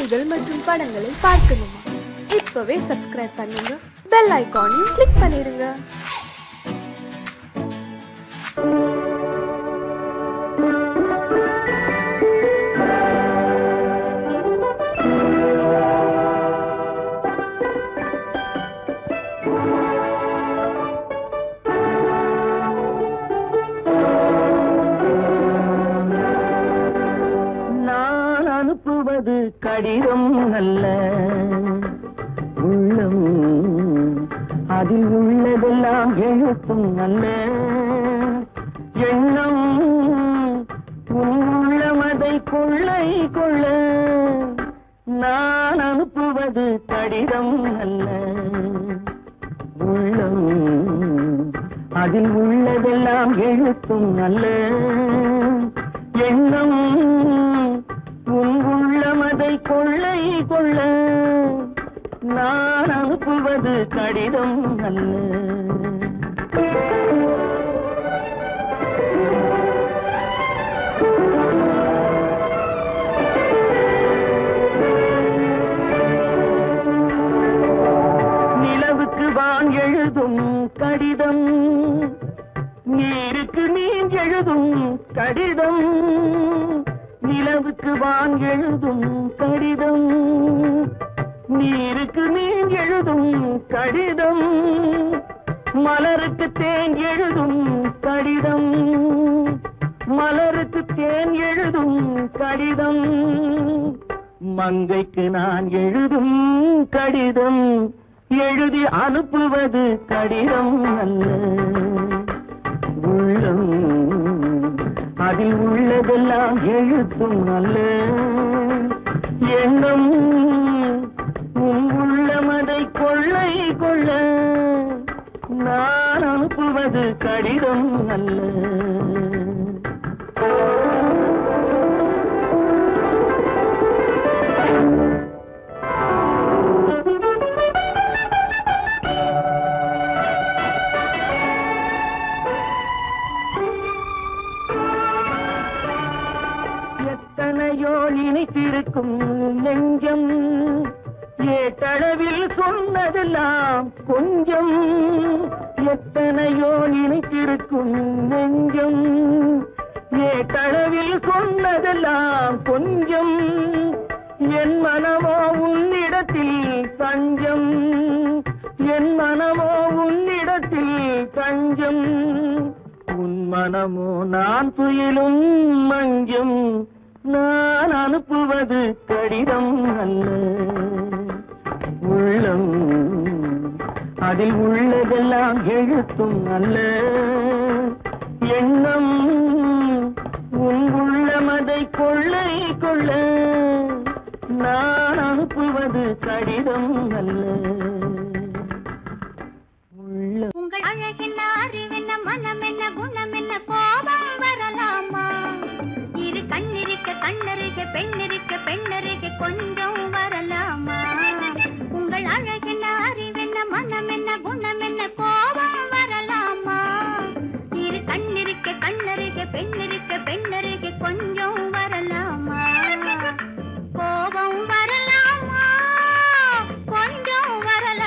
பாடல்கள் மற்றும் படங்களை பார்க்கணுமா இப்பவே சப்ஸ்கிரைப் பண்ணுங்க பெல் ஐகானையும் கிளிக் பண்ணிருங்க நான் அனுப்புவது கடிதம் அல்ல உள்ளம் அதில் உள்ளதெல்லாம் எழுத்தும் அல்ல எண்ணம் உன் உள்ளமதை கொள்ளை கொள்ள நான் அனுப்புவது கடிதம் அல்ல உள்ளம் அதில் உள்ளதெல்லாம் எழுத்தும் அல்ல எண்ணம் உன் உள்ளமதை கொள்ளை கொள்ள நான் அனுப்புவது கடிதம் அல்ல நிலவுக்கு வான் எழுதும் கடிதம் நீருக்கு நீர் எழுதும் கடிதம் நிலவுக்கு வான் எழுதும் கடிதம் நீருக்கு நீர் எழுதும் கடிதம் மலருக்கு தேன் எழுதும் கடிதம் மலருக்கு தேன் எழுதும் கடிதம் மங்கைக்கு நான் எழுதும் கடிதம் எழுதி அனுப்புவது கடிதம் அல்ல உள்ளம் அதில் உள்ளதெல்லாம் எழுத்தும் அல்ல எண்ணம் உன் உள்ளமதை கொள்ளை கொள்ள நான் அனுப்புவது கடிதம் அல்ல எத்தனையோ இணைத்திருக்கும் நெஞ்சம் ஏட்டளவில் சொன்னதெல்லாம் கொஞ்சம் எத்தனையோ நினைத்திருக்கும் நெஞ்சம் ஏட்டளவில் சொன்னதெல்லாம் கொஞ்சம் என் மனமோ உன்னிடத்தில் தஞ்சம் என் மனமோ உன்னிடத்தில் தஞ்சம் உன் மனமோ நான் துயிலும் மஞ்சம் நான் அனுப்புவது கடிதம் அல்ல உள்ளம் அதில் உள்ளதெல்லாம் எழுத்தும் அல்ல எண்ணம் உன் உள்ளமதை கொள்ளை கொள்ள நான் அனுப்புவது கடிதம் அல்ல உள்ளம் உங்கள் அழகென்ன அறிவென்ன மனம் என்ன குணம் என்ன கோபம் வரலாமா இரு கண்ணிருக்க கண்ணருக பெண்ணிருக்க பெண்ணருக கொஞ்சம் வரலாமா உங்கள் அழகென்ன அறிவென்ன மனம் என்ன குணம் என்ன கோபம் வரலாமா இரு கண்ணிருக்க கண்ணருக பெண்ணிருக்க பெண்ணருக கொஞ்சம் வரலாமா கோபம் வரலாமா கொஞ்சம் வரலாமா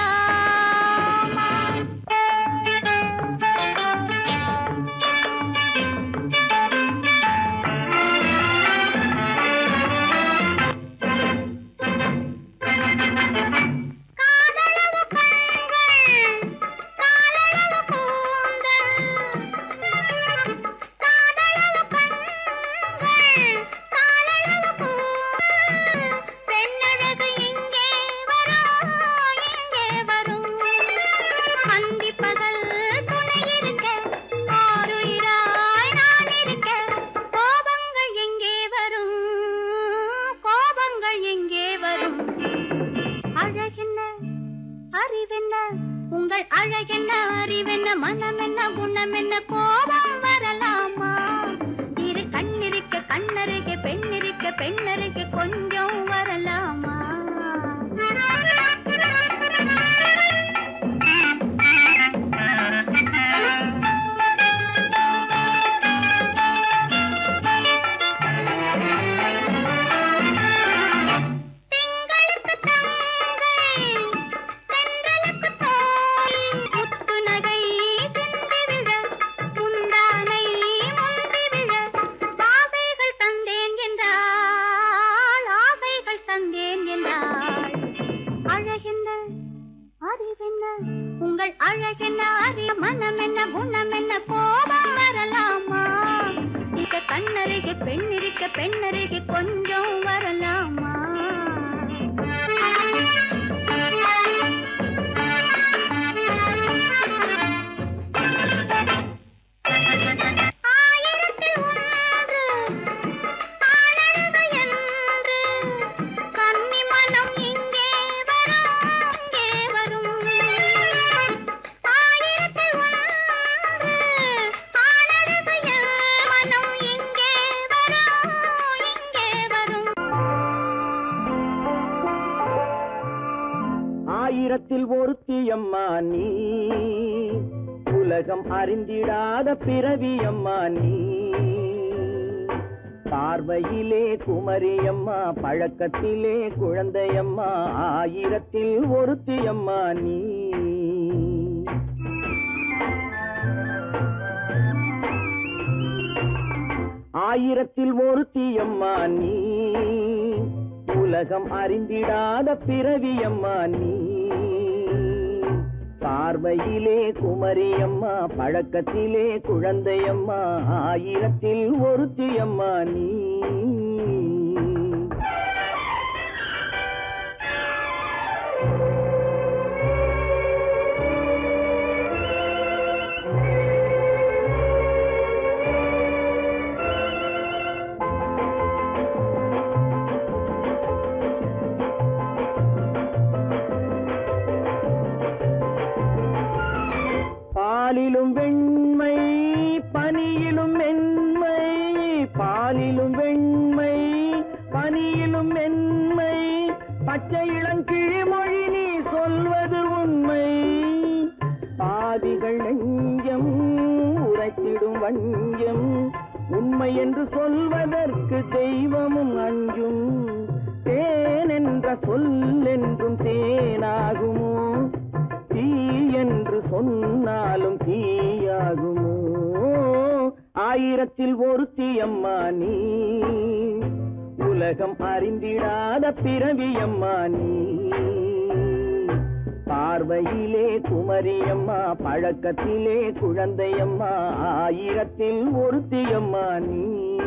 ஆயிரத்தில் ஒருத்தியம்மா நீ உலகம் அறிந்திடாத பிறவியம்மா நீ பார்வையிலே குமரியம்மா பழக்கத்திலே குழந்தையம்மா ஆயிரத்தில் ஒருத்தியம்மா நீ ஆயிரத்தில் ஒருத்தியம்மா நீ உலகம் அறிந்திடாத பிறவியம்மா நீ பார்வையிலே குமரியம்மா பழக்கத்திலே குழந்தையம்மா ஆயிரத்தில் ஒருத்தியம்மா நீ பாலிலும் வெண்மை பனியிலும் மென்மை பாலிலும் வெண்மை பனியிலும் மென்மை பச்சை இளங்கிழிமொழி நீ சொல்வது உண்மை பாதிகள் நெஞ்சம் உரைத்திடும் வஞ்சம் உண்மை என்று சொல்வதற்கு தெய்வமும் அஞ்சும் தேன் என்ற சொல் என்றும் தேனாகுமோ தீ என்று சொன்னாலும் தீயாகுமோ ஆயிரத்தில் ஒருத்தி அம்மா நீ உலகம் அறிந்திடாத பிறவியம்மா நீ பார்வையிலே குமரியம்மா பழக்கத்திலே குழந்தையம்மா ஆயிரத்தில் ஒருத்தியம்மா நீ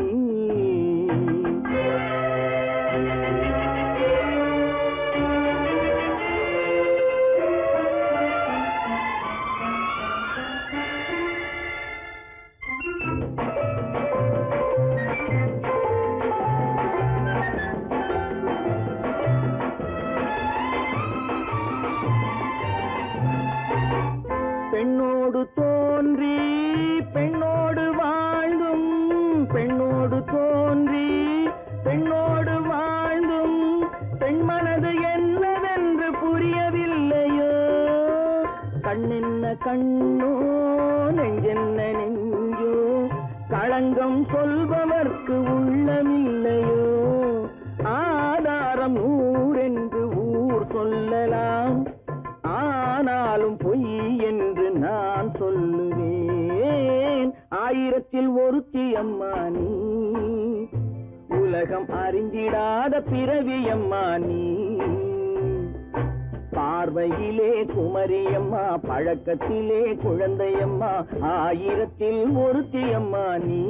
பெண்ணோடு தோன்றி பெண்ணோடு வாழ்ந்தும் பெண்ணோடு தோன்றி பெண்ணோடு வாழ்ந்தும் பெண் மனது என்னவென்று புரியவில்லையோ கண்ணென்ன கண்ணோ நெஞ்சென்ன நெஞ்சோ களங்கம் சொல்பவர்க்கு உள்ளமில்லையோ ஆதாரம் ஊரென்று ஊர் சொல்லலாம் ஆனாலும் பொய் என்று நான் சொல்லுவேன் ஆயிரத்தில் ஒருத்தி அம்மா நீ உலகம் அறிந்திடாத பிறவி அம்மா நீ பார்வையிலே குமரியம்மா பழக்கத்திலே குழந்தையம்மா ஆயிரத்தில் ஒருத்தி அம்மா நீ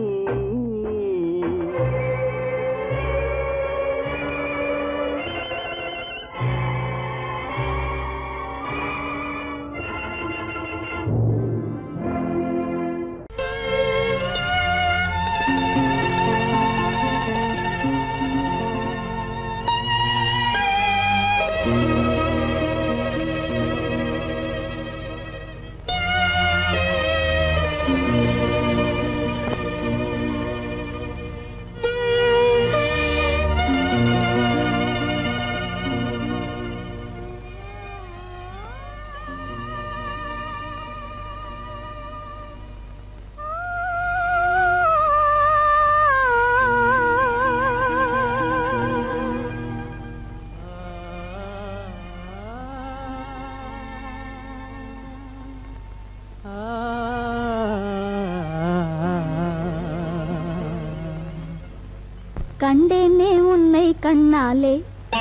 கண்டேனே உன்னை கண்ணாலே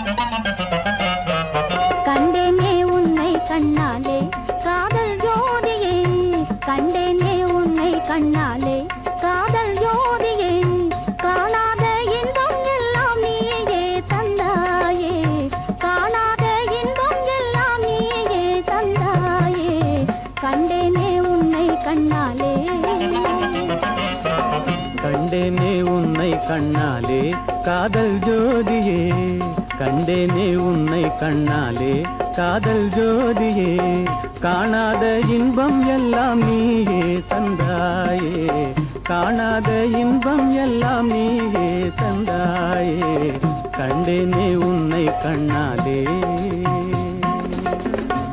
கண்டேனே உன்னை கண்ணாலே காதல் ஜோதியே கண்டேனே உன்னை கண்ணாலே காதல் ஜோதியே காணாத இன்பம் எல்லாம் நீயே தந்தாயே காணாத இன்பம் எல்லாம் நீயே தந்தாயே கண்டேனே உன்னை கண்ணாலே கண்டேனே உன்னை கண்ணாலே காதல் ஜோதியே கண்டேனே உன்னை கண்ணாலே காதல் ஜோதியே காணாத இன்பம் எல்லாம் நீயே தந்தாயே காணாத இன்பம் எல்லாம் நீயே தந்தாயே கண்டேனே உன்னை கண்ணாலே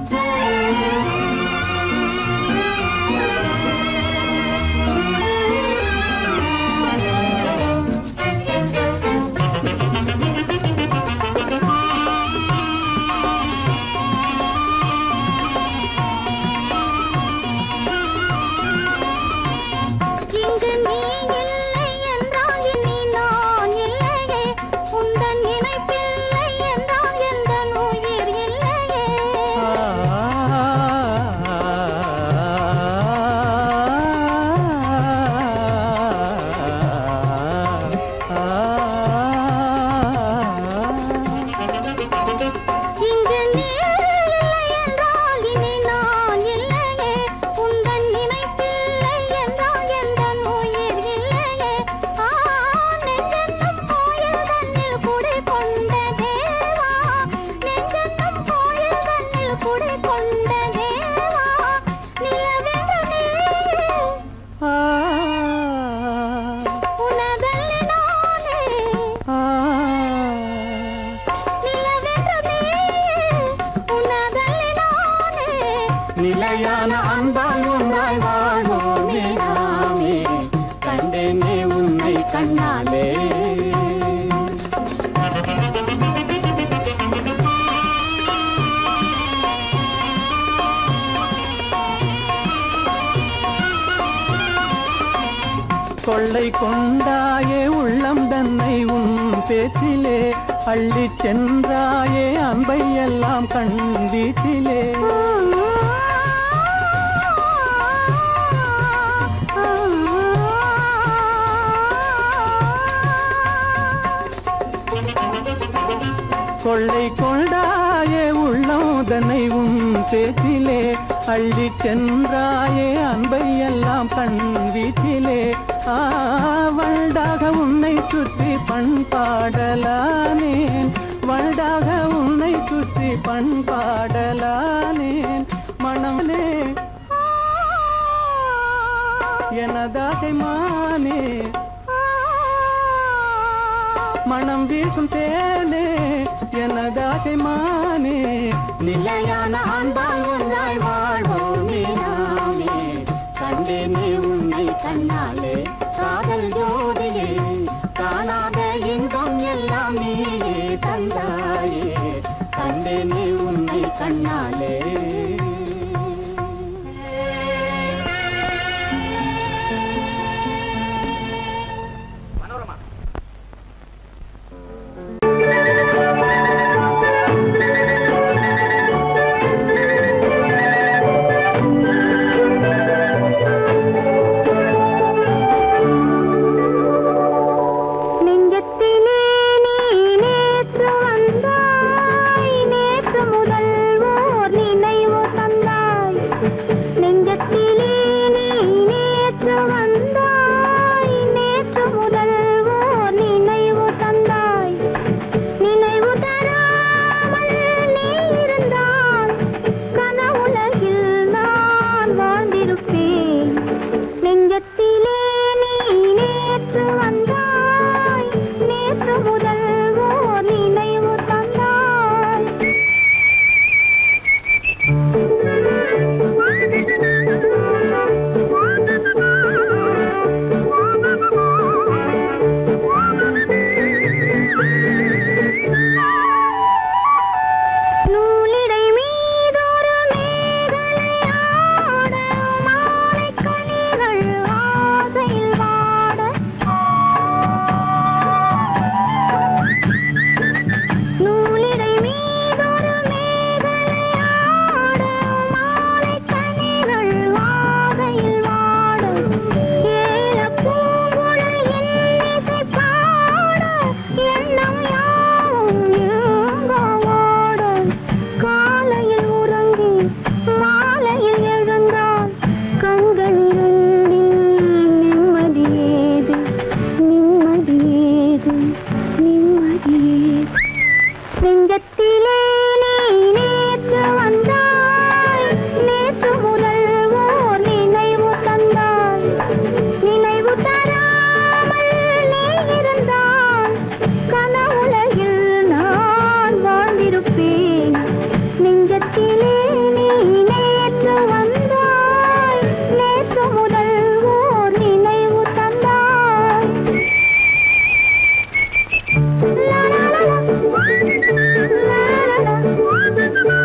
கொள்ளை கொண்டாயே உள்ளம் தன்னை உன் பேச்சிலே அள்ளிச் சென்றாயே அன்பை எல்லாம் கண் வீச்சிலே கொள்ளை கொண்டாயே உள்ளம் தன்னை உன் பேச்சிலே அள்ளிச் சென்றாயே அன்பை எல்லாம் கண் வீச்சிலே ஆவண்டாக உன்னை சுற்றி பண்பாடலானேன் வண்டாக உன்னை சுற்றி பண்பாடலானேன் மனமே எனதாசை மானே மனம் வீசும் தேனே எனதாசை மானே நிலையான அன்பால் ஒன்றாய் வாழ்வோமே நாமே கண்டேனே உன்னை கண்ணாலே காதல் ஜோதியே காணாத இன்பம் எல்லாம் நீயே தந்தாயே கண்டேனே உன்னை கண்ணாலே நெஞ்சத்திலே நீ நேற்று வந்தாய் நேற்று முதல் ஓர் நினைவு தந்தாய் நெஞ்சத்திலே நீ நேற்று வந்தாய் நேற்று முதல் ஓர் நினைவு தந்தாய் நினைவு தராமல் நீ இருந்தால் கனவுலகில் நான் வாழ்ந்திருப்பேன் நெஞ்சத்திலே நீ நேற்று வந்தாய் நேற்று முதல் ஓர் நினைவு தந்தாய் நூலிடை மீதொரு மேகலையாட மாலைக் கனிகள் ஆசையில் வாட நூலிடை மீதொரு மேகலையாட மாலைக் கனிகள் ஆசையில் வாட ஏலப் பூங்குழல் இன்னிசை பாட எண்ணம் யாவும் ஏங்காவாட காலையில் உறங்கி மாலையில் எழுந்தால் கண்கள் இரண்டில் நிம்மதியேது நிம்மதியேது நிம்மதியேது நெஞ்சத்திலே நீ நேற்று வந்தாய் நேற்று முதல் ஓர் நினைவு தந்தாய் நினைவு தராமல் நீ இருந்தால் கனவுலகில் நான் வாழ்ந்திருப்பேன் நெஞ்சத்திலே நீ நேற்று வந்தாய் நேற்று முதல் ஓர் நினைவு தந்தாய் லா லா லா லா. லா லா லா.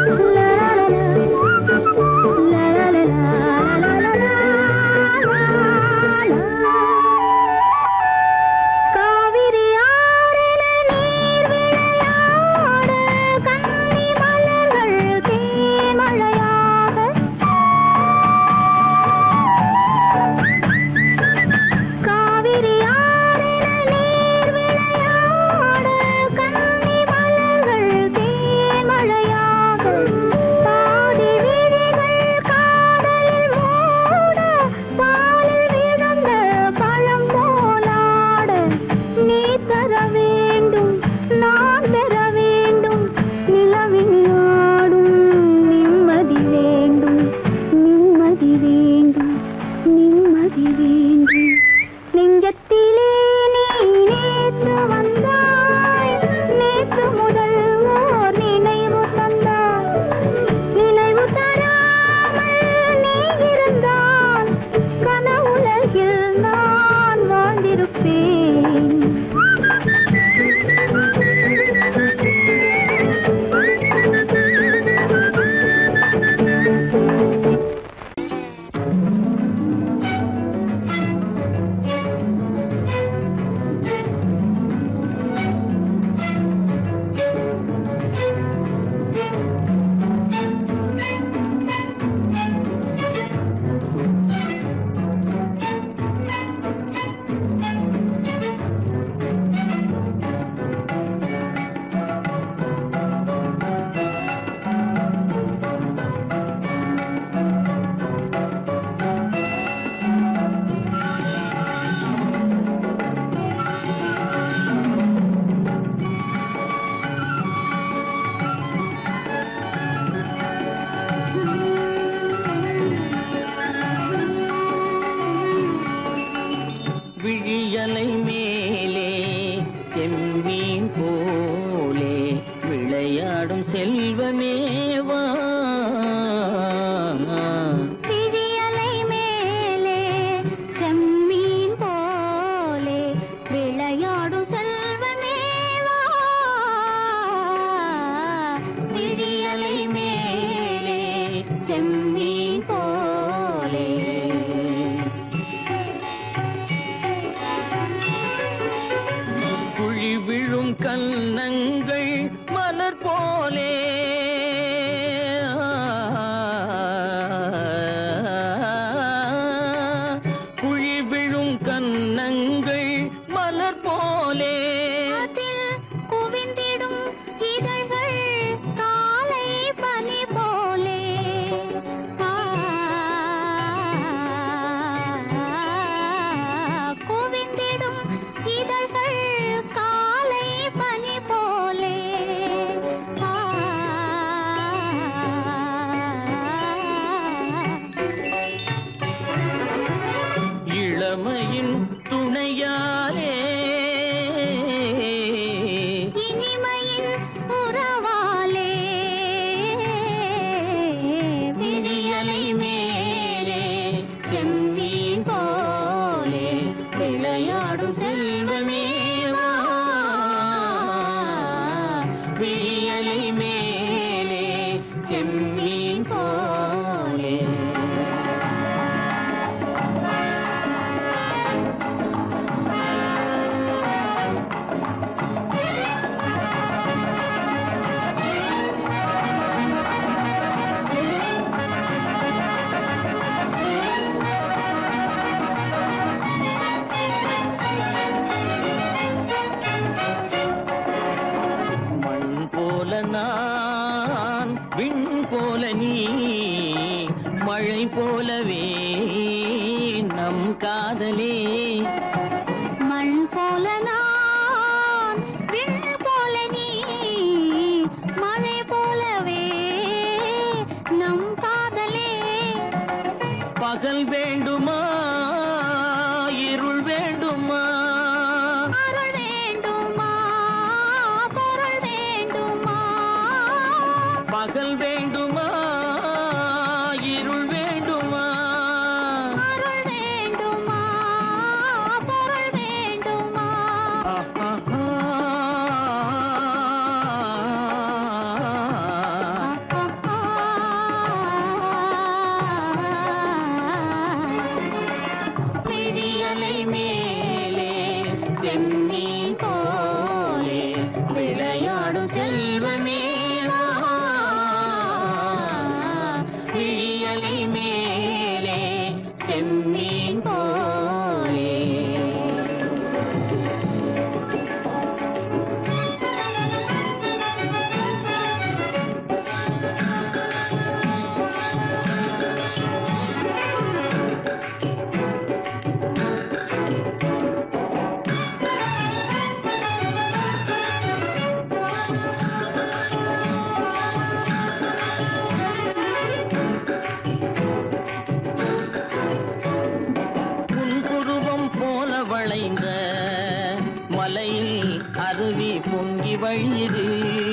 விளையாடும் செல்வமேவா விழியலை மேலே செம்மீன் போலே விளையாடும் செல்வமேவா விழியலை மேலே செம்மீன் போலே குழி விழும் கன்னங்கள் மலர் போலே குழி விழும் கன்னங்கள் மலர் போலே அதில் குவிந்திடும் இதழ்கள் காலை பனி போலே ஆ, குவிந்திடும் இதழ்கள் காலை பனி போலே ஆ, இளமையின் துணையாலே இனிமையின் உறவாலே விழியலை மேலே செம்மீன் போலே விளையாடும் செல்வமேவா விழியலை மேலே செம்மீன் போலே மண் போல நான் விண் போல நீ மழை போலவே நம் காதலே மண் போல நான் விண் போல நீ மழை போலவே நம் காதலே பகல் வேண்டுமா இருள் வேண்டுமா அருள் வேண்டுமா பொருள் வேண்டுமா பகல் வேண்டுமா இருள் வேண்டுமா அருள் வேண்டுமா பொருள் வேண்டுமா விழியலை மேலே செம்மீன் போலே விளையாடும் செல்வமேவா விழியலை மேலே செம்மீன் போலே புன்புருவம் போல வளைந்த மலையில் அருவி பொங்கி வழியுது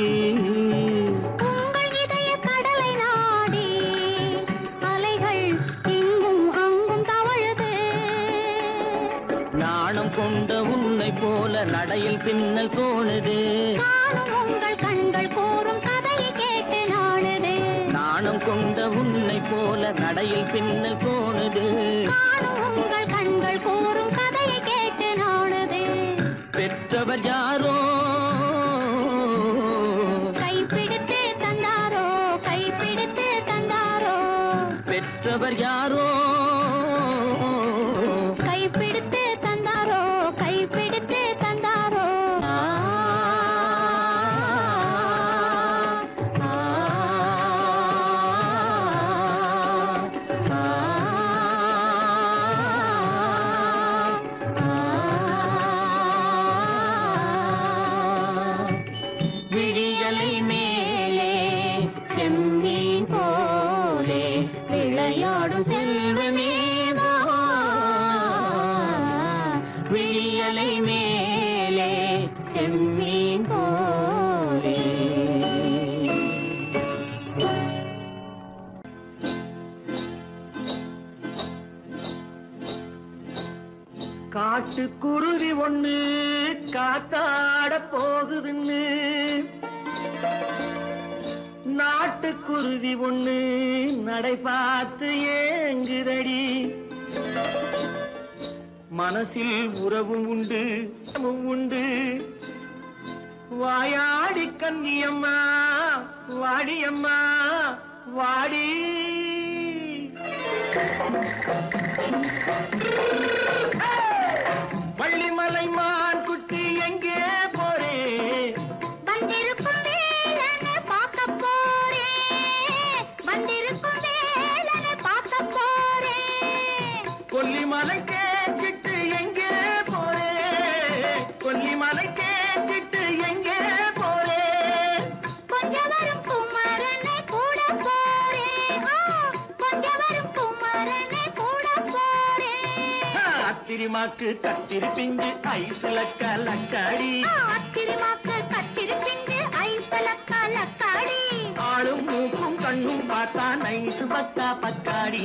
உங்கள் இதய கடலை நாடி அலைகள் இங்கும் அங்கும் தவழுது நாணம் கொண்ட உன்னை போல நடையில் பின்னல் தோணுது காணும் உங்கள் கண்கள் கூறும் கதையை கேட்டு நாடுது நாணம் கொண்ட உன்னை போல நடையில் பின்னல் தோணுது காணும் உங்கள் கண்கள் கூறும் கதையை கேட்டு நாடுது பெற்றவர் யாரோ கைப்பிடித்து தந்தாரோ கைப்பிடித்து தந்தாரோ பெற்றவர் யாரோ கைப்பிடித்து தந்தாரோ கைப்பிடித்து தந்தாரோ ஆ, ஆ, ஆ, ஆ. விழியலை மேலே செம்மீன் போலே விளையாடும் செல்வமேவா விழியலை மேலே செம்மீன் போலே காட்டுக்குருவி ஒண்ணு காத்தாட போகுதுன்னு நாட்டுக்குருவி ஒண்ணு நடை பார்த்து ஏங்குதடி மனசில் உறவும் உண்டு உறவும் உண்டு வாயாடி கன்னியம்மா வாடியம்மா வாடி வள்ளிமலை மான் குட்டி எங்கே போறே வந்திருக்கும் வேலனை பார்க்க போறேன் வந்திருக்கும் வேலனை பார்க்க போறேன் கொல்லிமலை கேட்டுட்டு எங்கே போறே கொல்லிமலை கேட்டுட்டு எங்கே போறே கொஞ்சம் வரும் குமரனை கூட போறேன் ஆ, கொஞ்சம் வரும் குமரனை கூட போறேன் அத்திரிமாக்கு கத்திரி பிஞ்சு ஐசுல கலக்காடி ஆ, அத்திருமாக்கு கத்திருப்பிண்டு ஐசல கலக்காடி ஆளும் மூக்கும் கண்ணும் பார்த்தா நைசு பக்கா பக்காடி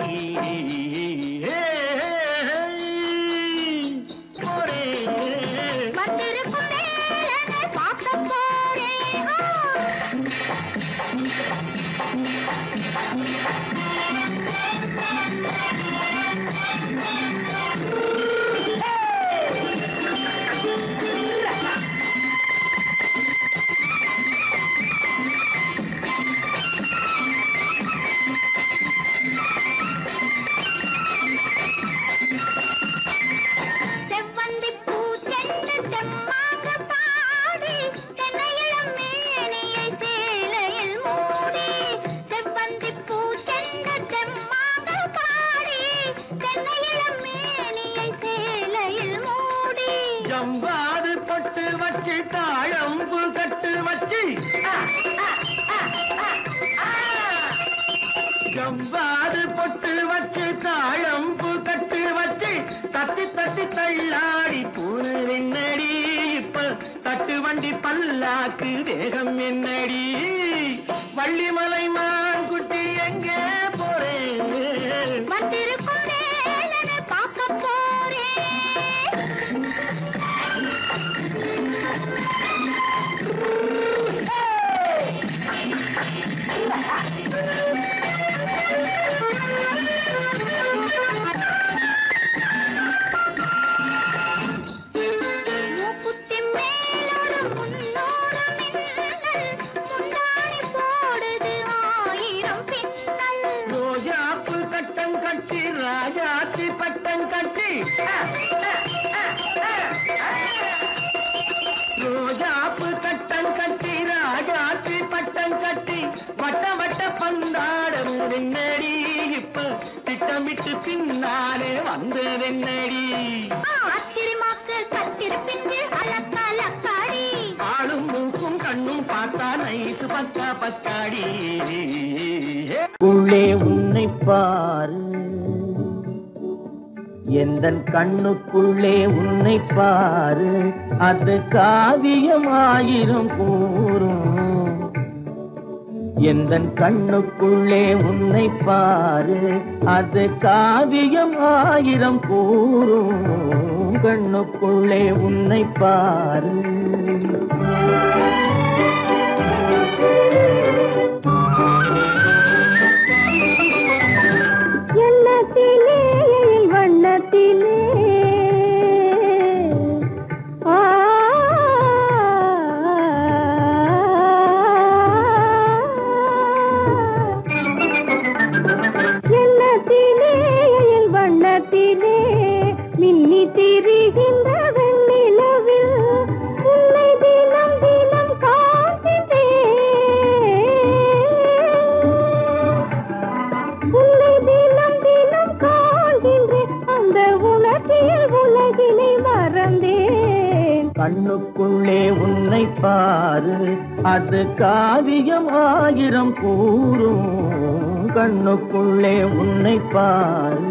போறே வந்திருக்கும் வேலனை பார்க்க போறேன் ஆ. செவ்வந்தி பூச்செண்டு தெம்மாக பாடி தென்னையிளம் மேனியை சேலையில் மூடி செவ்வந்தி பூச்செண்டு தெம்மாக பாடி தென்னையிளம் மேனியை சேலையில் மூடி ஜம்பாது பொட்டு வச்சு தாழம்பு கட்டு வச்சு ஜம்பாது பொட்டு வச்சு தாழம்பு கட்டு வச்சு தட்டி தட்டி தள்ளாடி பூனு என்னடி இப்ப தட்டு வண்டி பல்லாக்கு வேகம் என்னடி வள்ளிமலை மான் குட்டி எங்கே போறேன் வந்திருக்கும் வேலனை பார்க்க போறேன் மூக்குத்தி மேலோடு முன்னோடு மின்னல் முந்தாணி போடுது ஆயிரம் பின்னல் ரோஜாப்பு கட்டம் கட்டி ராஜாத்தி பட்டம் கட்டி ரோஜாப்பு கட்டம் கட்டி ராஜாத்தி பட்டம் கட்டி வட்ட வட்ட பந்தாடம் வெண்ணடி இப்ப திட்டமிட்டு பின்னாலே வந்ததென்னடி ஆத்திரமாக்கு கத்திருப்பிண்டு அலக்கலக்காடி ஆளும் மூக்கும் கண்ணும் பார்த்தா நைசு பக்கா பக்காடி உள்ளே உன்னை பாரு எந்த கண்ணுக்குள்ளே உன்னை பாரு அது காவியமாயிரும் கூறும் எந்த கண்ணுக்குள்ளே உன்னை பாரு அது காவியம் ஆயிரம் கூறும் கண்ணுக்குள்ளே உன்னை பாரு எண்ணத்திலே வண்ணத்திலே ஆ எண்ணத்திலே வண்ணத்திலே மின்னி திரிகின்ற வெண்ணிலவில் உன்னை தினம் தினம் காண்கின்றேன் உன்னை தினம் தினம் காண்கின்றேன் அந்த உணர்ச்சியில் உலகினை மறந்தேன் கண்ணுக்குள்ளே உன்னை பாரு அது காவியம் ஆயிரம் கூறும் கண்ணுக்குள்ளே உன்னை பாரு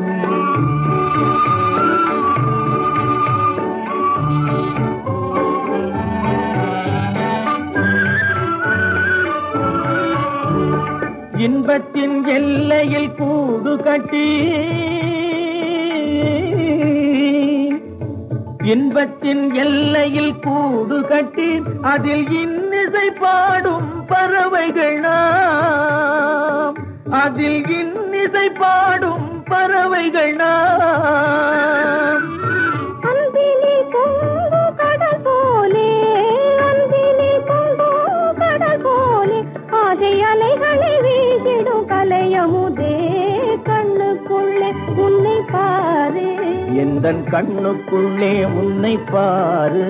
இன்பத்தின் எல்லையில் கூடு கட்டி இன்பத்தின் எல்லையில் கூடு கட்டி அதில் இன்னிசை பாடும் பறவைகள் நாம் அதில் இன்னிசை பாடும் பறவைகள் நாம் அன்பிலே பொங்கு கடல் போலே அன்பிலே பொங்கு கடல் போலே ஆசை அலைகளை வீசிடும் கலையமுதே கண்ணுக்குள்ளே உன்னை பாரு எந்த கண்ணுக்குள்ளே உன்னை பாரு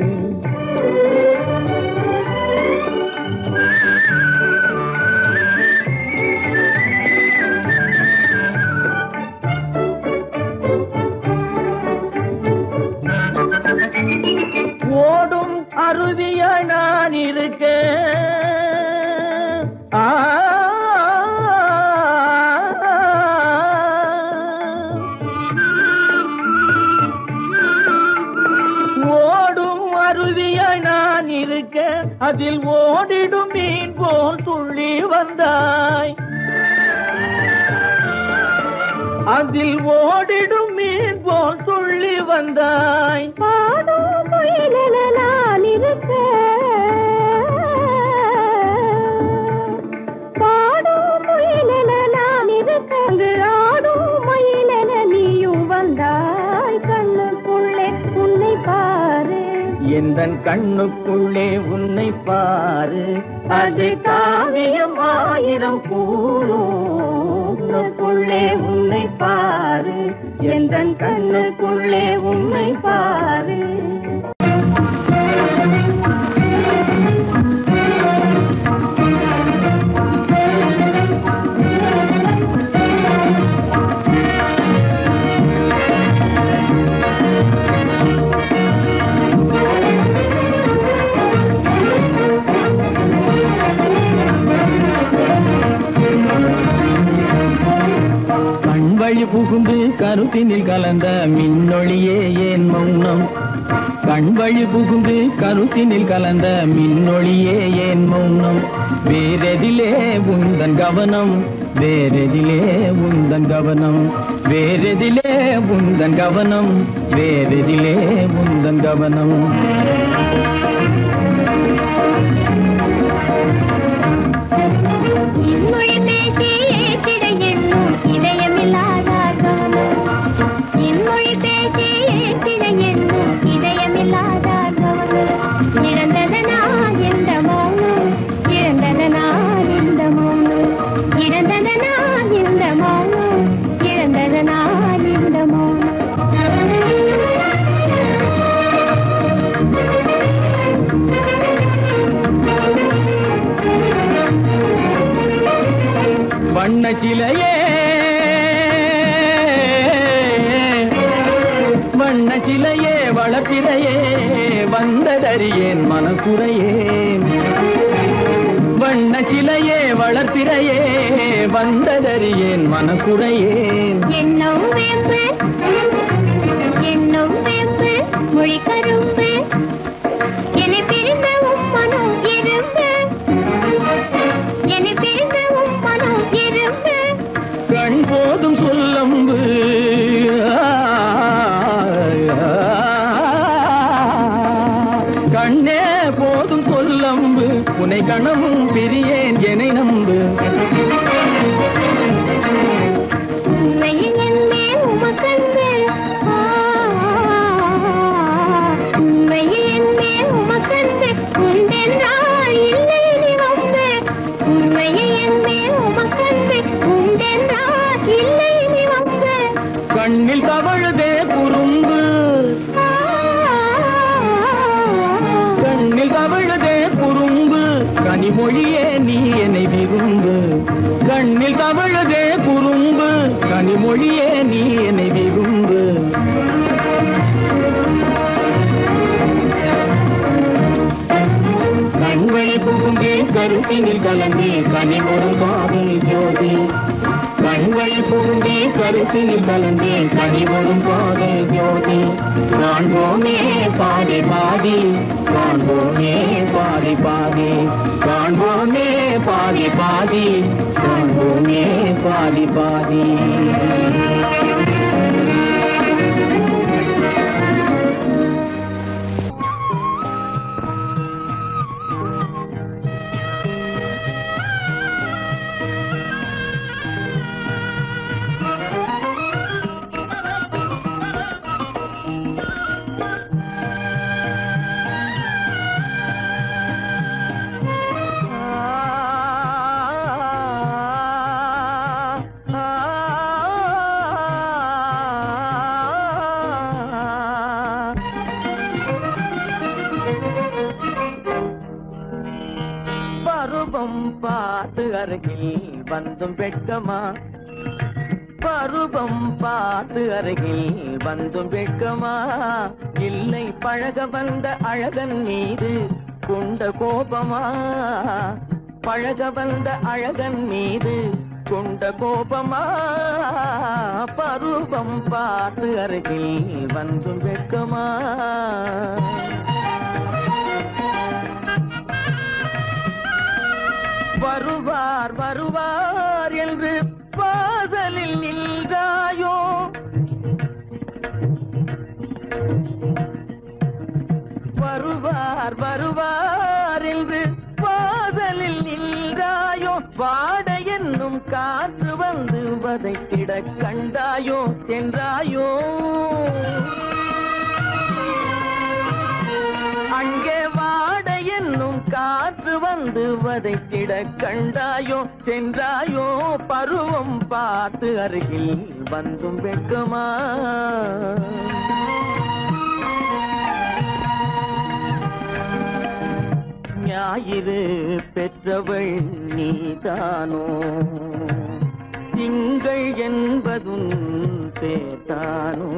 ஓடும் அருவிய நான் இருக்க ஆ ஓடும் அருவிய நான் இருக்க அதில் ஓடிடும் மீன் போல் துள்ளி வந்தாய் அதில் ஓடிடும் மீன் போல் துள்ளி வந்தாய் பாடும் குயிலென நான் இருக்க பாடும் குயிலென நான் இருக்க அங்கு ஆடும் மயிலென நீயும் வந்தாய் கண்ணுக்குள்ளே உன்னை பாரு எந்த கண்ணுக்குள்ளே உன்னை பாரு அது காவியம் ஆயிரம் கூறுக்குள்ளே உன்னை பாரு எந்த கண்ணுக்குள்ளே உன்னை பாரு கண் வழி புகுந்து கருத்தினில் கலந்த மின்னொளியே ஏன் மௌனம் கண் வழி புகுந்து கருத்தினில் கலந்த மின்னொளியே ஏன் மௌனம் வேறெதிலே உந்தன் கவனம் வேறெதிலே உந்தன் கவனம் வேறெதிலே உந்தன் கவனம் வேறெதிலே உந்தன் கவனம் இன்மொழி பேசி ஏற்றிட எண்ணும் இதயமில்லாதார் கவனம் இன்மொழி பேசி ஏற்றிட எண்ணும் இதயமில்லாதார் கவனம் இழந்ததனா எந்த மௌனம் இழந்ததனா எந்த மௌனம் இழந்ததனா எந்த மௌனம் இழந்ததனா எந்த மௌனம் வண்ண சிலையே வண்ண சிலையே வளர்ப்பிறையே வந்ததறியேன் மனக்குறையேன் வண்ண சிலையே வளர்ப்பிறையே வந்ததறியேன் மனக்குறையேன் எண்ணம் வேம்பு எண்ணம் வேம்பு மொழி கரும்பு என்னை பிரிந்த உம்மனம் இரும்பு என்னை பிரிந்த உம்மனம் இரும்பு கண் போதும் சொல்லம்பு கண்ணே போதும் சொல்லம்பு உனை கணமும் பிரியேன் என்னை நம்பு உண்மையில் என்னே உமக்கன்று ஆ, உண்மையில் என்னே உமக்கன்று உண்டென்றால் இல்லை நீ வம்பு உண்மையில் என்னே உமக்கன்று உண்டென்றால் இல்லை நீ வம்பு கண்ணில் தவழுதே குறும்பு கண்ணில் தவழுதே குறும்பு கனிமொழியே நீ என்னை விரும்பு கண்ணில் தவழுதே குறும்பு கனிமொழியே நீ என்னை விரும்பு கண்வழி புகுந்தே கருத்தினில் கலந்தே கனிமொரு காதல் ஜோதி கண்வழி புகுந்தே கருத்தினில் கலந்தே கனிமொரும் காதல் ஜோதி காண்போமே பாதி பாதி காண்போமே பாதி பாதி காண்போமே பாதி பாதி காண்போமே பாதி பாதி பருவம் பார்த்து அருகில் வந்தும் வெட்கமா பருவம் பார்த்து அருகில் வந்தும் வெட்கமா இல்லை பழக வந்த அழகன் மீது கொண்ட கோபமா பழக வந்த அழகன் மீது கொண்ட கோபமா பருவம் பார்த்து அருகில் வந்தும் வெட்கமா வருவார் வருவார் என்று பாதலில் நின்றாயோ வருவார் வருவார் என்று பாதலில் நின்றாயோ வாட என்னும் காற்று வந்து வதைத்திட கண்டாயோ சென்றாயோ அங்கே வாட என்னும் காற்று வந்து வதைத்திட கண்டாயோ சென்றாயோ பருவம் பார்த்து அருகில் வந்தும் வெட்கமா ஞாயிறு பெற்றவள் நீதானோ திங்கள் என்பதும் பேத்தானோ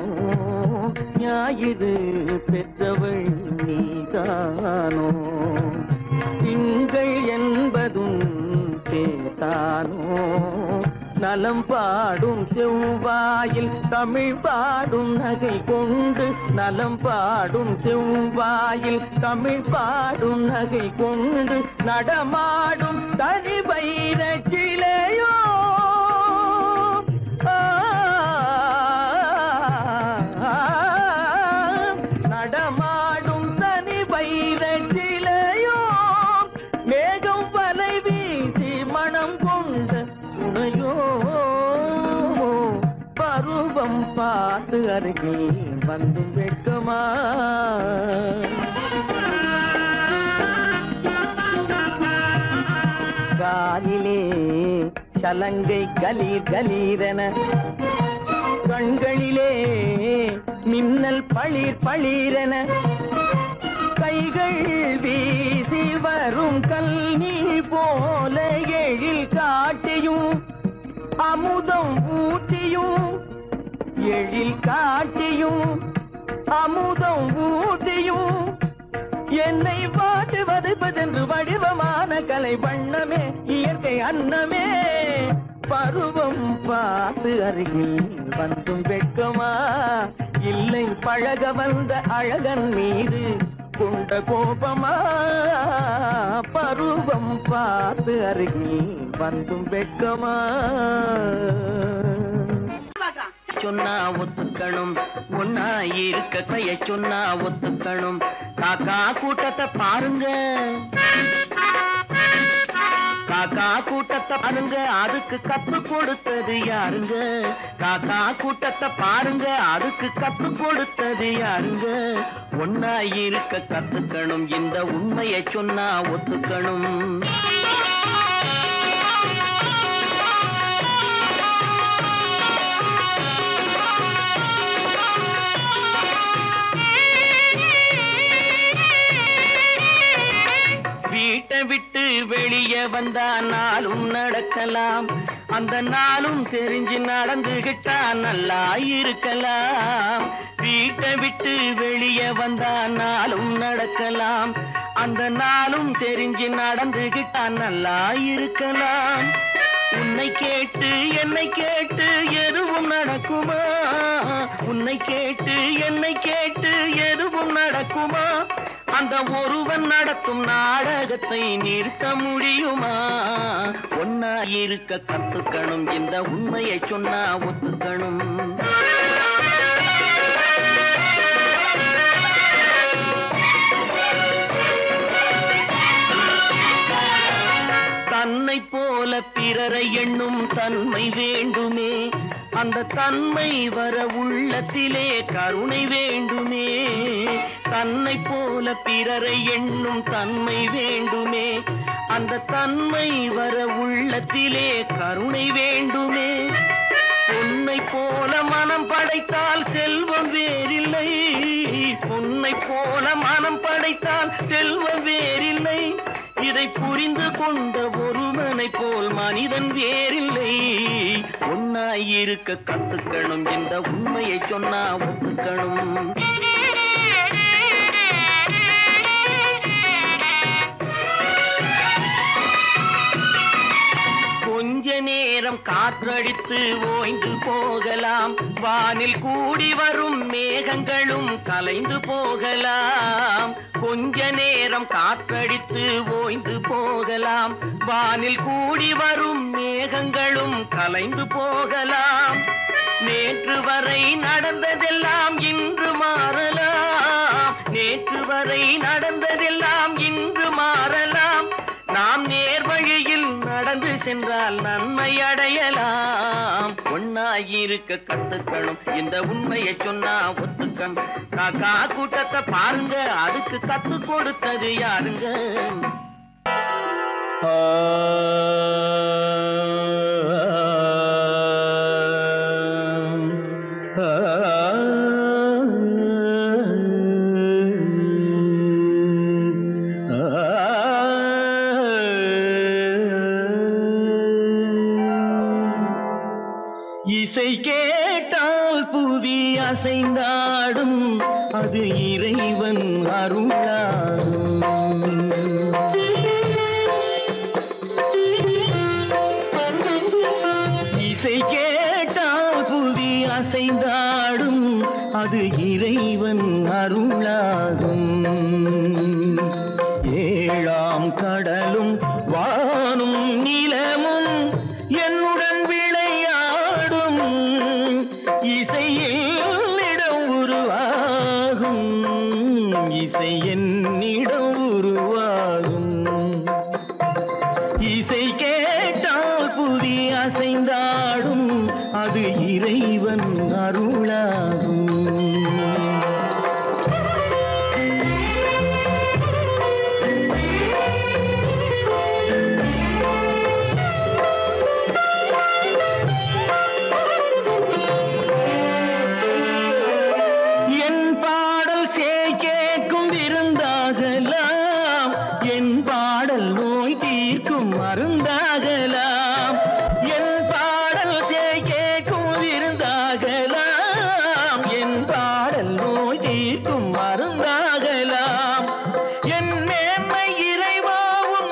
ஞாயிறு பெற்றவள் நீதானோ திங்கள் என்பதும் பேத்தானோ நலம் பாடும் செவ்வாயில் தமிழ் பாடும் நகை கொண்டு நலம் பாடும் செவ்வாயில் தமிழ் பாடும் நகை கொண்டு நடமாடும் தனி வைர சிலையோ ஆ, நடமாடும் தனி வைர சிலையோ மேகம் வலை வீசி மனம் கொண்ட துணையோ பருவம் பார்த்து அருகில் வந்து வெட்கமா காலிலே சலங்கை கலீர் கலீரென கண்களிலே மின்னல் பளிர் பளிரென கைகள் வீசி வரும் கல்வி போல எழில் காட்டியும் அமுதம் ஊட்டியும் எழில் காட்டியும் அமுதம் ஊட்டியும் என்னை பாட்டு வதைப்பதென்று வடிவமான கலை வண்ணமே இயற்கை அன்னமே பருவம் பார்த்து அருகில் வந்தும் வெட்கமா இல்லை பழக வந்த அழகன் மீது கொண்ட கோபமா பருவம் பார்த்து அருகில் வந்தும் வெட்கமா சொன்னா ஒத்துக்கணும் ஒன்னா இருக்க கைய சொன்னா ஒத்துக்கணும் காக்கா கூட்டத்தை பாருங்க காக்கா கூட்டத்தை பாருங்க அதுக்கு கத்து கொடுத்தது யாருங்க காக்கா கூட்டத்தை பாருங்க அதுக்கு கத்து கொடுத்தது யாருங்க ஒன்னா இருக்க கத்துக்கணும் இந்த உண்மையை சொன்னா ஒத்துக்கணும் வீட்டை விட்டு வெளியே வந்தா நாளும் நடக்கலாம் அந்த நாளும் தெரிஞ்சு நடந்துகிட்டா நல்லா இருக்கலாம் வீட்டை விட்டு வெளியே வந்தா நாளும் நடக்கலாம் அந்த நாளும் தெரிஞ்சு நடந்துகிட்டா நல்லா இருக்கலாம் உன்னை கேட்டு என்னை கேட்டு எதுவும் நடக்குமா உன்னை கேட்டு என்னை கேட்டு எதுவும் நடக்குமா அந்த ஒருவன் நடத்தும் நாடகத்தை நிறுத்த முடியுமா ஒன்னா இருக்க கத்துக்கணும் இந்த உண்மையை சொன்னா ஒத்துக்கணும் தன்னை போல பிறரை எண்ணும் தன்மை வேண்டுமே அந்த தன்மை வர உள்ளத்திலே கருணை வேண்டுமே தன்னை போல பிறரை எண்ணும் தன்மை வேண்டுமே அந்த தன்மை வர உள்ளத்திலே கருணை வேண்டுமே பொன்னை போல மனம் படைத்தால் செல்வம் வேறில்லை பொன்னை போல மனம் படைத்தால் செல்வம் வேறில்லை இதை புரிந்து கொண்ட ஒருவனை போல் மனிதன் வேறில்லை ஒன்னாய் இருக்க கத்துக்கணும் இந்த உண்மையை சொன்னா ஒத்துக்கணும் கொஞ்ச நேரம் காற்றடித்து ஓய்ந்து போகலாம் வானில் கூடி வரும் மேகங்களும் கலைந்து போகலாம் கொஞ்ச நேரம் காற்றடித்து ஓய்ந்து போகலாம் வானில் கூடி வரும் மேகங்களும் கலைந்து போகலாம் நேற்று வரை நடந்ததெல்லாம் இன்று மாறலாம் நேற்று வரை நடந்ததெல்லாம் இன்று மாறலாம் நாம் நேர் வழியில் நடந்து சென்றால் நன்மை அடையலாம் ஒன்னாயிருக்க கத்துக்கணும் இந்த உண்மையை சொன்னா ஒத்துக்கணும் காக்கா கூட்டத்தை பாருங்க அதுக்கு கத்து கொடுத்தது யாருங்க இசை கேட்டால் புவி அசைந்தாடும் அது இறைவன் அருளாகும் இசை கேட்டால் புவி அசைந்தாடும் அது இறைவன் அருளாகும் ஏழாம் கடலும் வானும் நிலமும் என்னுடன் விளையாடும் இசையில் இடம் உருவாகும் இசை என்னிடம் உருவாகும் இசை கேட்டால் புதி அசைந்தாடும் அது இறைவன் அருளாகும் என் பாடல் சேய் கேட்கும் விருந்தாகலாம் என் பாடல் நோய் தீர்க்கும் மருந்தாகலாம் என் பாடல் சேய் கேட்கும் விருந்தாகலாம் என் பாடல் நோய் தீர்க்கும் மருந்தாகலாம் என் மேன்மை இறைவாவும்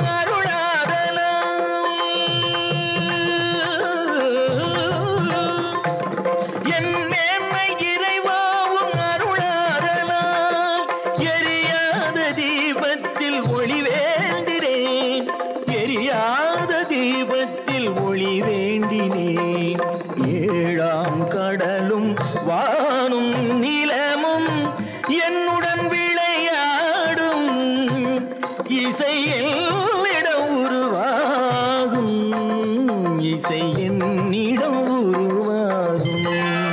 அருளாதலாம் என் மேன்மை இறைவாவும் அருளாரலாம் எரியாத தீபத்தில் ஒளி வேண்டினேன் எரியாத தீபத்தில் ஒளி வேண்டினேன் ஏழாம் கடலும் வானும் நிலமும் என்னுடன் விளையாடும் இசையில் இடம் உருவாகும் இசை என்னிடம் உருவாகும்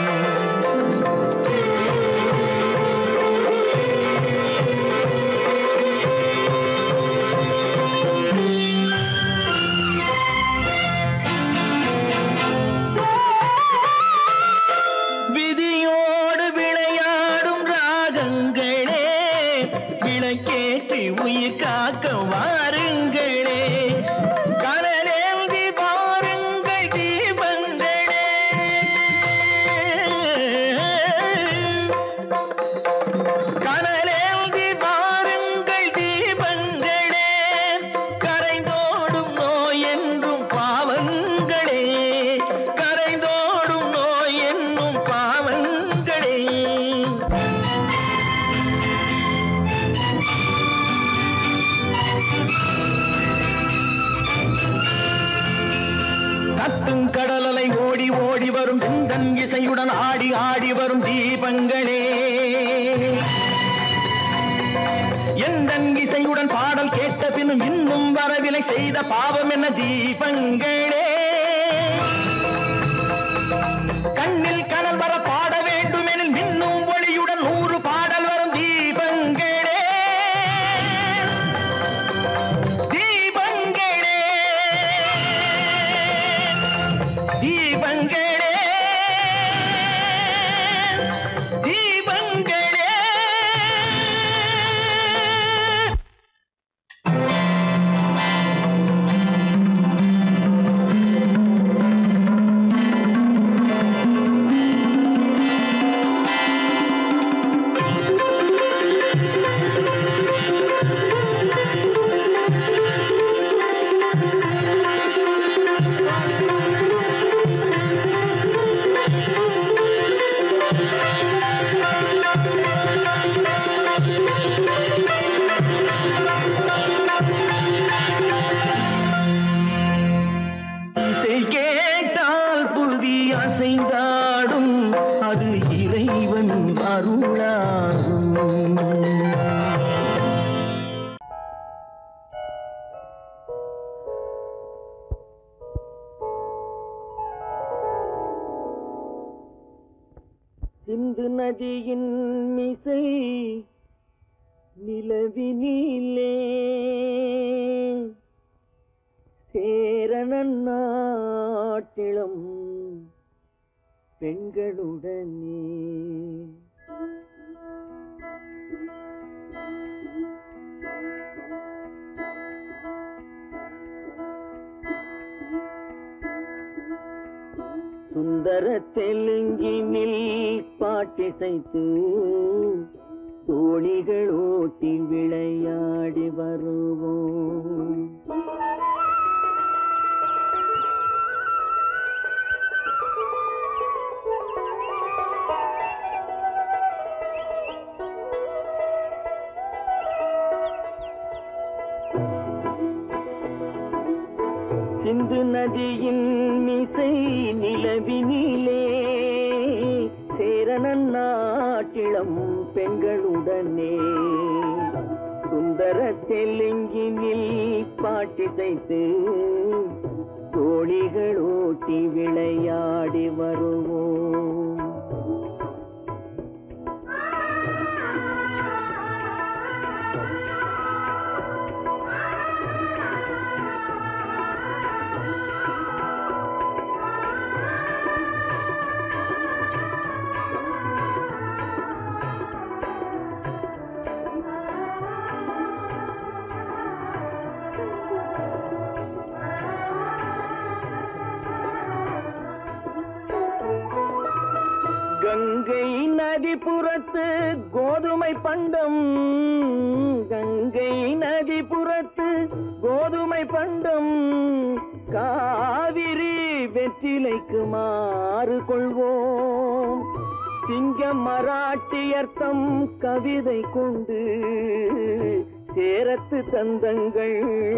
விதியோடு விளையாடும் ராகங்களே விளக்கேற்றி உயிர் காக்க வாருங்களே கனலேந்தி பாருங்கள் தீபங்களே கனலேந்தி பாருங்கள் தீபங்களே கரைந்தோடும் நோய் என்றும் பாவங்களே கரைந்தோடும் நோய் என்னும் பாவங்களே கத்தும் கடலலை ஓடி ஓடி வரும் சிந்தன் இசையுடன் ஆடி ஆடி வரும் தீபங்களே எந்தன் இசையுடன் பாடல் கேட்ட பின்னும் இன்னும் வரவில்லை செய்த பாவம் என்ன தீபங்களே கண்ணில் கனல் வர பாட வேண்டுமெனில் மின்னும் ஒளியுடன் நூறு பாடல் வரும் தீபங்களே தீபங்களே தீபங்களே தீபங்களே சிந்து நதியின் மிசை நிலவினிலே சேரணன் நாட்டிளம் பெண்களுடனே சுந்தர தெலுங்கினில் பாட்டிசைத்து தோணிகள் ஓட்டி விளையாடி வருவோம் சிந்து நதியின் மிசை நிலவினிலே சேரணன் நாட்டிளம் பெண்களுடனே சுந்தர தெலுங்கினில் பாட்டிசைத்து தோழிகள் ஓட்டி விளையாடி வருவோம் கங்கை நதிபுறத்து கோதுமை பண்டம் கங்கை நதிபுறத்து கோதுமை பண்டம் காவிரி வெற்றிலைக்கு மாறு கொள்வோம் சிங்க மராட்டியர்த்தம் கவிதை கொண்டு சேரத்து தந்தங்கள்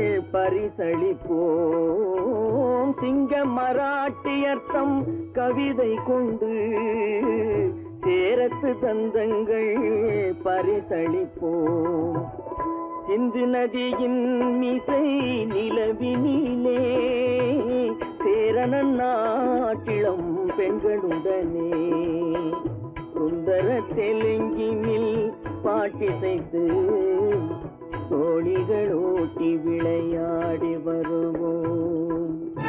பரிசளிப்போம் சிங்க மராட்டியர்த்தம் கவிதை கொண்டு சேரத்து தந்தங்கள் பரிசளிப்போம் சிந்து நதியின் மிசை நிலவினிலே சேரணன் நாட்டிளம் பெண்களுடனே சுந்தர தெலுங்கினில் பாட்டிசைத்து தோழிகள் ஓட்டி விளையாடி வருவோம்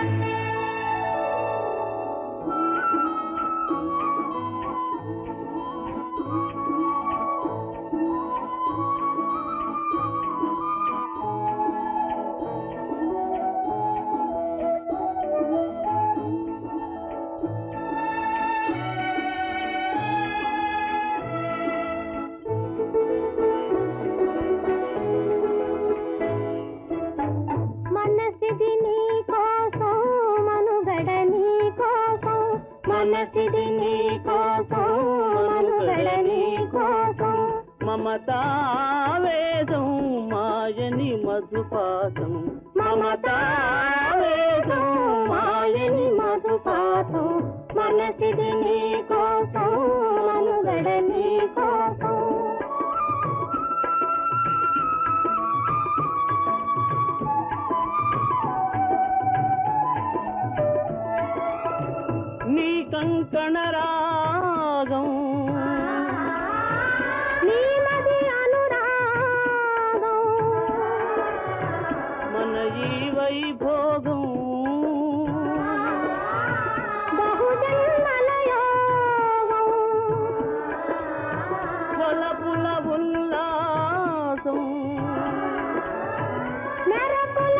మనసిది నీ కోసం మనుగడ నీ కోసం మనసిది నీ కోసం మనుగడ నీ కోసం మమతావేదం మాయని మధుపాసం మమతావేదం మాయని మధుపాసం మనసిది నీ కోసం మనుగడ నీ కోసం నీ కంకణ రాగం నీమది అనురాగం మన ఈ వైభోగం బహుజన్మల యోగం కొలపుల ఉల్లాసం మెరపుల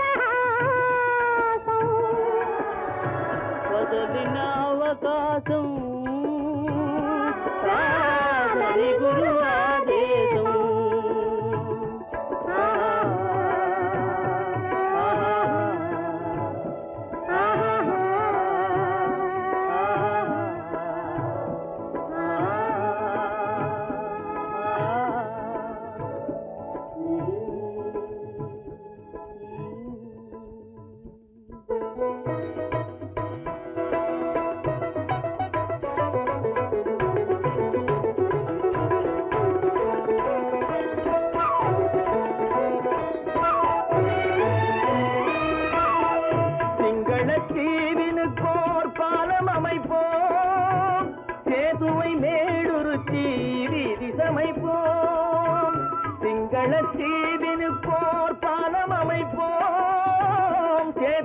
దరహాసం వదలిన అవకాశం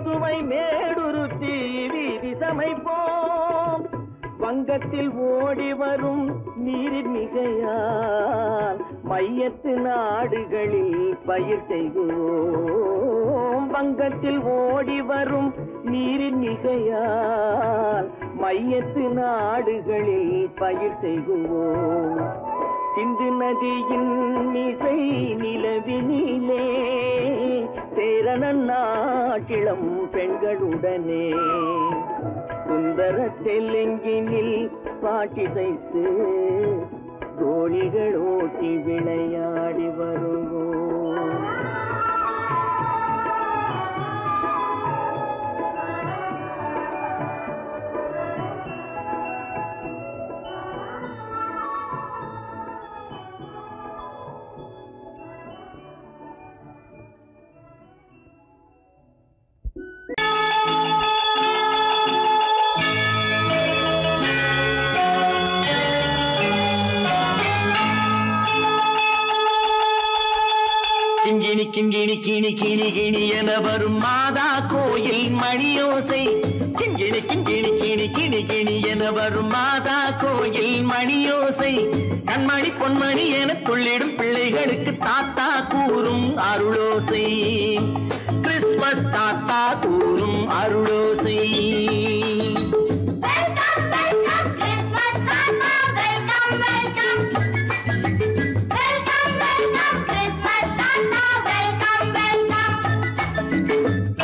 பதுமை மேடுருத்தி வீதி சமைப்போம் வங்கத்தில் ஓடி வரும் நீரின் மிகையால் மையத்து நாடுகளில் பயிர் செய்வோம் வங்கத்தில் ஓடி வரும் நீரின் மிகையால் மையத்து நாடுகளில் பயிர் செய்குவோம் சிந்து நதியின் மிசை நிலவினிலே சேரணன் நாட்டிளம் பெண்களுடனே சுந்தர தெலுங்கினில் பாட்டிசைத்து தோழிகள் ஓட்டி விளையாடி வருவோம் கிங்கிணி கிங்கிணி கிணி கிணி கிணி என வரும் மாதா கோயில் மணியோசை கிங்கிணி கிங்கிணி கிணி கிணி கிணி என வரும் மாதா கோயில் மணியோசை கண்மணி பொன்மணி என துள்ளிடும் பிள்ளைகளுக்கு தாத்தா கூறும் அருளோசை கிறிஸ்மஸ் தாத்தா கூறும் அருளோசை வெல்கம் வெல்கம் கிறிஸ்மஸ் தாத்தா welcome welcome welcome welcome Christmas தாத்தா வெல்கம் வெல்கம்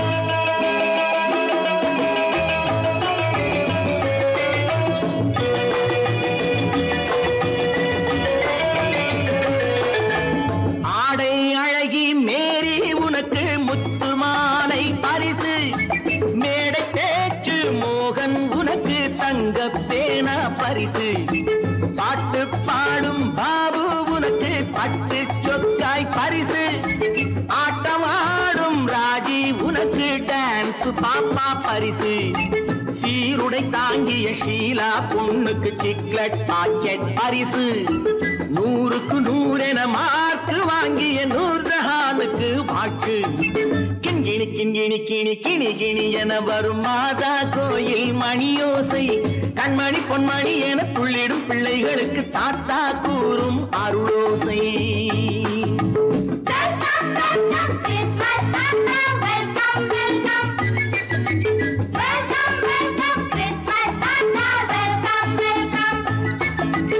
ஆடை அழகி மேரி உனக்கு முத்து மாலை பரிசு மேடை பேச்சு மோகன் உனக்கு தங்க பேனா பரிசு பாட்டு பாடும் பாபு உனக்கு பட்டு சொக்காய் பரிசு ஆட்டம் ஆடும் ராஜி உனக்கு டான்ஸ் பாப்பா பரிசு சீருடை தாங்கிய ஷீலா பொண்ணுக்கு சிக்லெட் பாக்கெட் பரிசு நூறுக்கு நூறென மார்க்கு வாங்கிய நூர் ஜஹானுக்கு வாக்கு கிண்கிணி கிண்கிணி கிணி கிணி கிணி என வரும் மாதா கோயில் மணியோசை கண்மணி பொன்மணி என துள்ளிடும் பிள்ளைகளுக்கு தாத்தா கூறும் அருளோசை வெல்கம் வெல்கம் கிறிஸ்மஸ் தாத்தா welcome welcome welcome welcome Christmas தாத்தா வெல்கம் வெல்கம்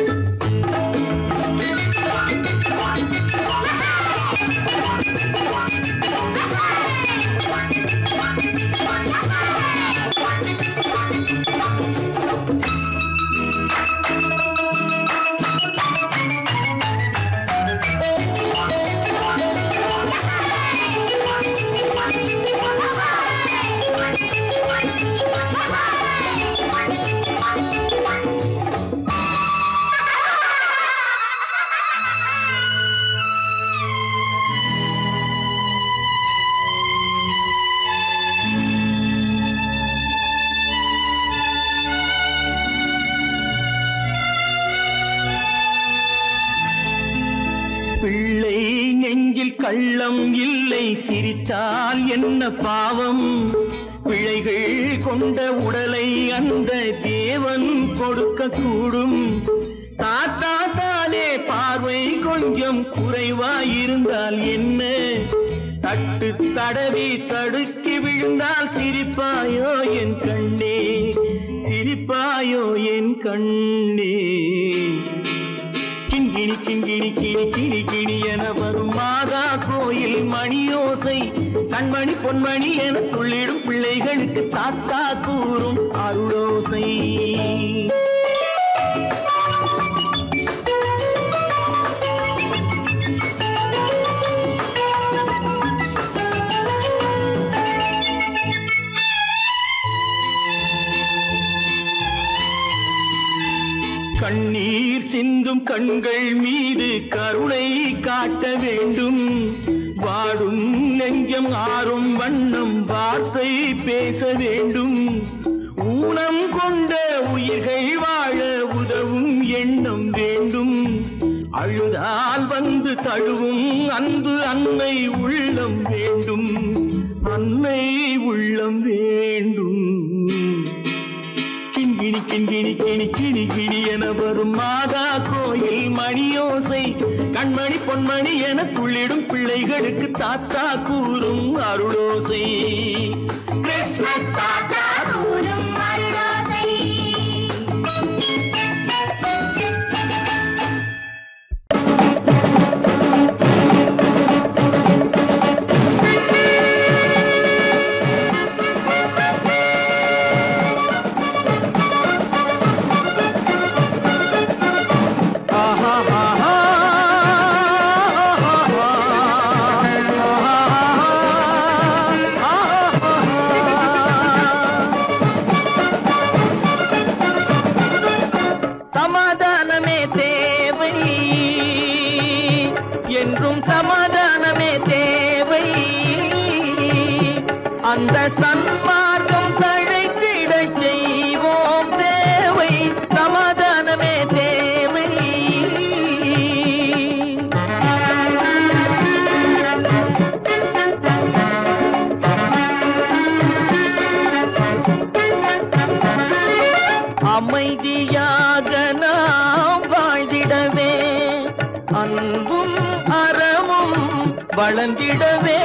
பிள்ளை நெஞ்சில் கள்ளம் இல்லை சிரித்தால் என்ன பாவம் பிழைகள் கொண்ட உடலை அந்த தேவன் கொடுக்க கூடும் தாத்தா தானே பார்வை கொஞ்சம் குறைவாயிருந்தால் என்ன தட்டு தடவி தடுக்கி விழுந்தால் சிரிப்பாயோ என் கண்ணே சிரிப்பாயோ என் கண்ணே கிண்கிணி கிண்கிணி கிணி கிணி கிணி என வரும் மாதா கோயில் மணியோசை கண்மணி பொன்மணி என துள்ளிடும் பிள்ளைகளுக்கு தாத்தா கூறும் அருளோசை கண்ணீர் சிந்தும் கண்கள் மீது கருணை காட்ட வேண்டும் வாடும் நெஞ்சம் ஆறும் வண்ணம் வார்த்தை பேச வேண்டும் ஊனம் கொண்ட உயிர்கள் வாழ உதவும் எண்ணம் வேண்டும் அழுதால் வந்து தழுவும் அன்பு அன்னை உள்ளம் வேண்டும் அன்னை உள்ள உள்ளம் வேண்டும் கிண்கிணி கிண்கிணி கிணி கிணி கிணி என வரும் மாதா கோயில் மணியோசை கண்மணி பொன்மணி என துள்ளிடும் பிள்ளைகளுக்கு தாத்தா கூறும் அருளோசை கிறிஸ்துமஸ் தாத்தா கூறும் அருளோசை சமாதானமே தேவை என்றும் சமாதானமே தேவை அந்த சன்மார்க்கம் தழைத்திடச் செய்வோம் தேவை சமாதானமே தேவை அமைதியாக நாம் வாழ்ந்திடவே அன்பும் அறமும் வளர்ந்திடவே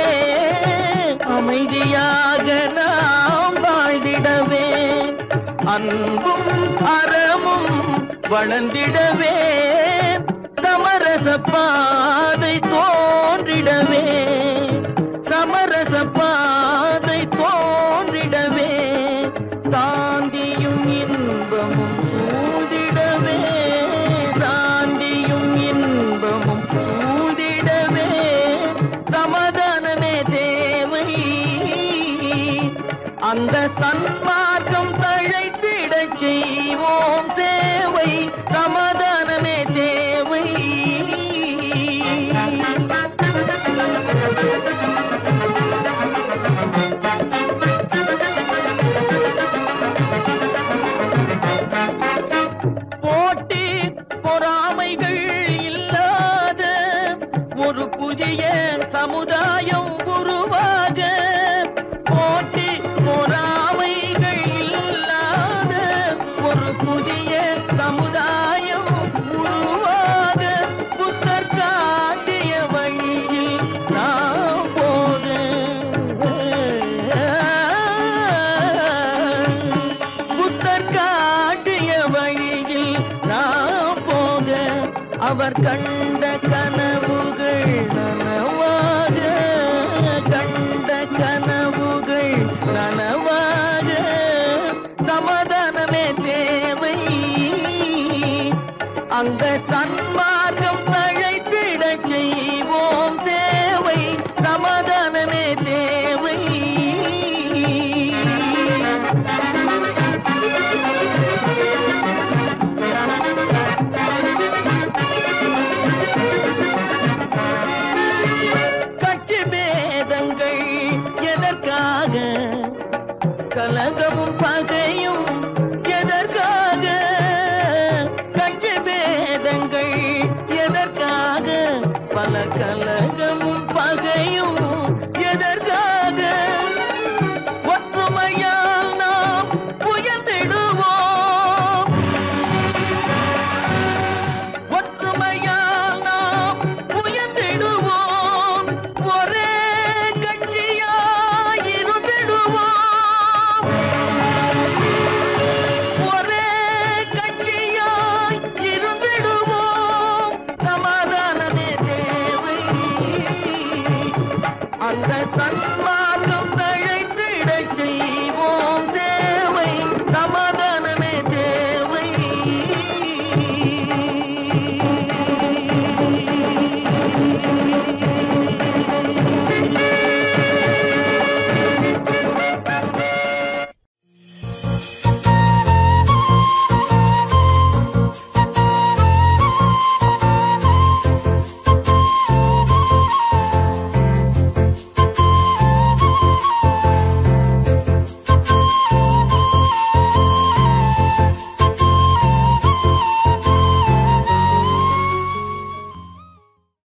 அமைதியாக நாம் வாழ்ந்திடவே அன்பும் அறமும் வளர்ந்திடவே சமரச பாதை தோன்றிடவே சமரச பாதை தோன்றிடவே சாந்தியும் இன்பமும் சூழ்ந்திடவே சாந்தியும் இன்பமும் சூழ்ந்திடவே சமாதானமே தேவை அந்த சன்மார்க்கம் தழைத்திடச் செய்வோம் சேவை சமாதானமே தேவை போட்டி பொறாமைகள் இல்லாத ஒரு புதிய சமுதாயம் உருவாக போட்டி பொறாமைகள் இல்லாத ஒரு புதிய சமுதாயம் உருவாக புத்தர் காட்டிய வழியில் நாம் போக புத்தர் காட்டிய வழியில் நாம் போக அவர் கண்ட கனவுகள் நனவாக கண்ட கனவுகள் நனவாக சமாதானமே தேவை அந்த சன்மார்க்கம் தழைத்திடச் செய்வோம் தேவை சமாதானமே தேவை கட்சி பேதங்கள் எதற்காக கலகமும் பகை